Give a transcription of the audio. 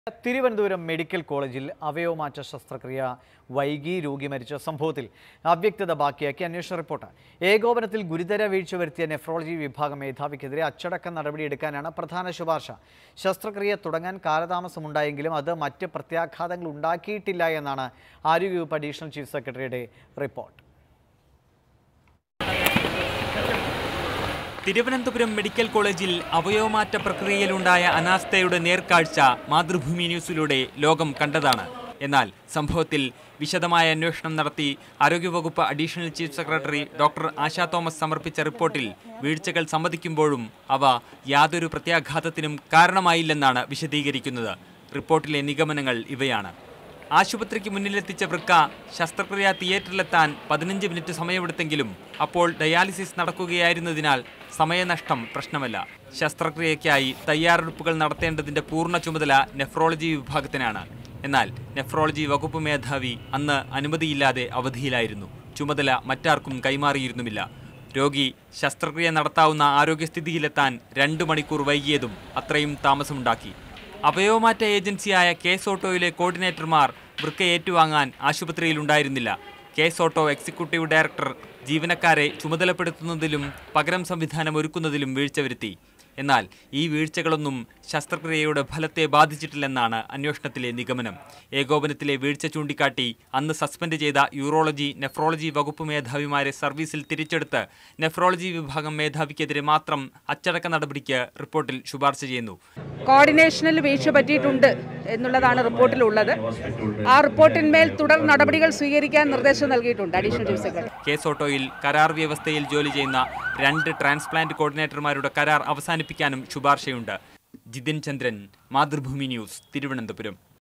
Thiruvananthapuram medical കോളേജിൽ അവയവമാറ്റ ശസ്ത്രക്രിയ വൈകി രോഗി മരിച്ച സംഭവത്തിൽ അവ്യക്തത ബാക്കിയാക്കി അന്വേഷണ റിപ്പോർട്ട് ഏകോപനത്തിൽ ഗുരുതര വീഴ്ച വരുത്തിയ നെഫ്രോളജി വിഭാഗം മേധാവിക്കെതിരെ അച്ചടക്ക നടപടിയെടുക്കാനാണ് പ്രധാന ശുപാർശ ശസ്ത്രക്രിയ തുടങ്ങാൻ കാലതാമസമുണ്ടായെങ്കിലും അത് മറ്റ് പ്രത്യാഘാതങ്ങൾ ഉണ്ടാക്കിയിട്ടില്ല എന്നാണ് ആരോഗ്യവകുപ്പ് അഡീഷണൽ ചീഫ് സെക്രട്ടറിയുടെ റിപ്പോർട്ട് തിരുവനന്തപുരം മെഡിക്കൽ കോളേജിൽ അവയവമാറ്റ പ്രക്രിയയിലുണ്ടായ അനാസ്ഥയുടെ നേർക്കാഴ്ച മാതൃഭൂമി ന്യൂസിലൂടെ ലോകം കണ്ടതാണ് എന്നാൽ സംഭവത്തിൽ വിശദമായ അന്വേഷണം നടത്തി ആരോഗ്യവകുപ്പ് additional chief secretary doctor Asha Thomas സമർപ്പിച്ച റിപ്പോർട്ടിൽ വീഴ്ചകൾ സമ്മതിക്കുമ്പോഴും അവ യാതൊരു പ്രത്യാഘാതത്തിനും കാരണമായില്ലെന്നാണ് വിശദീകരിക്കുന്നത് റിപ്പോർട്ടിലെ നിഗമനങ്ങൾ ഇവയാണ് ആശുപത്രിക്ക് മുന്നിലെത്തിച്ച വൃക്ക ശസ്ത്രക്രിയ തിയേറ്ററിലെത്താൻ പതിനഞ്ച് മിനിറ്റ് സമയമെടുത്തെങ്കിലും അപ്പോൾ ഡയാലിസിസ് നടക്കുകയായിരുന്നതിനാൽ സമയനഷ്ടം പ്രശ്നമല്ല ശസ്ത്രക്രിയയ്ക്കായി തയ്യാറെടുപ്പുകൾ നടത്തേണ്ടതിന്റെ പൂർണ്ണ ചുമതല നെഫ്രോളജി വിഭാഗത്തിനാണ് എന്നാൽ നെഫ്രോളജി വകുപ്പ് മേധാവി അന്ന് അനുമതിയില്ലാതെ അവധിയിലായിരുന്നു ചുമതല മറ്റാർക്കും കൈമാറിയിരുന്നുമില്ല രോഗി ശസ്ത്രക്രിയ നടത്താവുന്ന ആരോഗ്യസ്ഥിതിയിലെത്താൻ രണ്ട് മണിക്കൂർ വൈകിയതും അത്രയും താമസമുണ്ടാക്കി അവയവമാറ്റ ഏജൻസിയായ കേസ് ഓട്ടോയിലെ കോർഡിനേറ്റർമാർ വൃക്ക ഏറ്റുവാങ്ങാൻ ആശുപത്രിയിലുണ്ടായിരുന്നില്ല കേസ് ഓട്ടോ എക്സിക്യൂട്ടീവ് ഡയറക്ടർ ജീവനക്കാരെ ചുമതലപ്പെടുത്തുന്നതിലും പകരം സംവിധാനം ഒരുക്കുന്നതിലും വീഴ്ച വരുത്തി എന്നാൽ ഈ വീഴ്ചകളൊന്നും ശസ്ത്രക്രിയയുടെ ഫലത്തെ ബാധിച്ചിട്ടില്ലെന്നാണ് അന്വേഷണത്തിലെ നിഗമനം ഏകോപനത്തിലെ വീഴ്ച ചൂണ്ടിക്കാട്ടി അന്ന് സസ്പെൻഡ് ചെയ്ത യൂറോളജി നെഫ്രോളജി വകുപ്പ് മേധാവിമാരെ സർവീസിൽ തിരിച്ചെടുത്ത് നെഫ്രോളജി വിഭാഗം മേധാവിക്കെതിരെ മാത്രം അച്ചടക്ക നടപടിക്ക് റിപ്പോർട്ടിൽ ശുപാർശ ചെയ്യുന്നു കോർഡിനേഷനിൽ വീഴ്ച പറ്റിയിട്ടുണ്ട് എന്നുള്ളതാണ് റിപ്പോർട്ടിലുള്ളത് ആ റിപ്പോർട്ടിന്മേൽ തുടർ നടപടികൾ സ്വീകരിക്കാൻ നിർദ്ദേശം നൽകിയിട്ടുണ്ട് അഡീഷണൽ ചീഫ് സെക്രട്ടറി കേസ് ഓട്ടോയിൽ കരാർ വ്യവസ്ഥയിൽ ജോലി ചെയ്യുന്ന രണ്ട് ട്രാൻസ്പ്ലാന്റ് കോർഡിനേറ്റർമാരുടെ കരാർ അവസാനിപ്പിക്കാനും ശുപാർശയുണ്ട് ജിതിൻ ചന്ദ്രൻ മാതൃഭൂമി ന്യൂസ് തിരുവനന്തപുരം